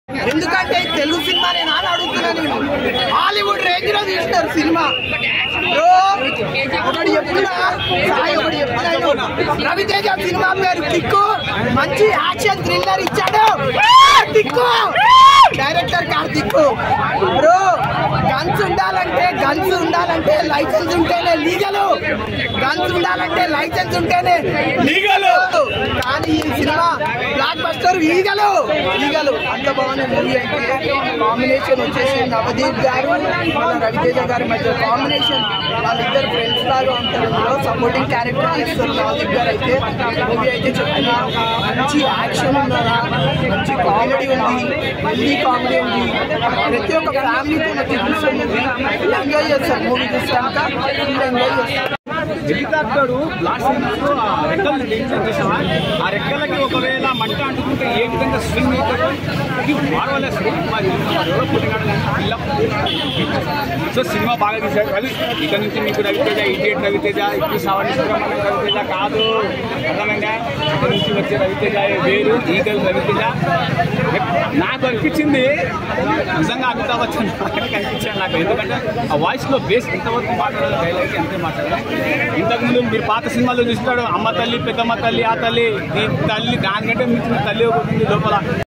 ఎందుకంటే ఇది తెలుగు సినిమా నేను అని అడుగుతున్నా నేను హాలీవుడ్ రేంజ్ లో తీస్తారు సినిమా బ్రో, ఒకటి చెప్తున్నా సాయి ఒకటి చెప్తున్నా రవితేజ సినిమా పేరు కిక్కు మంచి యాక్షన్ థ్రిల్లర్ ఇచ్చాడు Kick director Karthik bro guns ఉండాలంటే గన్స్ ఉండాలంటే లైసెన్స్ ఉంటేనే లీగల్ గన్స్ ఉండాలంటే లైసెన్స్ ఉంటేనే లీగల్ కానీ ఈ సినిమా బ్లాక్ బస్టర్ ఈగలు ఈగలు అంత బాగుంది మూవీ అయితే కాంబినేషన్ వచ్చేసి నవదీప్ గారు మన రవితేజ గారి మధ్య కాంబినేషన్ వాళ్ళిద్దరు ఫ్రెండ్స్ లాగా ఉంటారు ఇందులో సపోర్టింగ్ క్యారెక్టర్ చేస్తారు నవదీప్ గారు అయితే మూవీ అయితే చెప్తున్నా మంచి యాక్షన్ ఉన్నదా మంచి కామెడీ ఉంది హెల్దీ కామెడీ ఉంది ప్రతి ఒక్క ఫ్యామిలీతో వచ్చి చూసే మూవీ ఎంజాయ్ చేస్తారు మూవీ చూసాక ఫుల్ ఎంజాయ్ చేస్తారు హెలికాప్టర్ బ్లాస్ట్ అయినప్పుడు ఆ రెక్కలు డిజైన్ చేసావా ఆ రెక్కలకి ఒకవేళ మంట అంటుకుంటే ఏ విధంగా స్వింగ్ అవుతుందో ఇది మార్వలెస్ మరి ఎవరో పుట్టినాడు పిల్ల సో సినిమా బాగా తీశారు రవి ఇక నుంచి మీకు రవితేజ ఇడియట్ రవితేజ ఇప్పుడు సవరణ సుబ్రహ్మణ్యం రవితేజ కాదు అర్థమైందా ఇక్కడ నుంచి వచ్చే రవితేజ వేరు ఈగల్ రవితేజ నాకు అనిపించింది నిజంగా అమితాబ్ బచ్చన్ పక్కనకి అనిపించాడు నాకు ఎందుకంటే ఆ వాయిస్ లో బేస్ ఎంతవరకు మాట్లాడాలి డైలాగ్ ఎంతే మాట్లాడాలి ఇంతకుముందు మీరు పాత సినిమాలో చూస్తాడు అమ్మ తల్లి పెద్దమ్మ తల్లి ఆ తల్లి ఈ తల్లి దానికంటే మించిన తల్లి ఒకటి ఉంది లోపల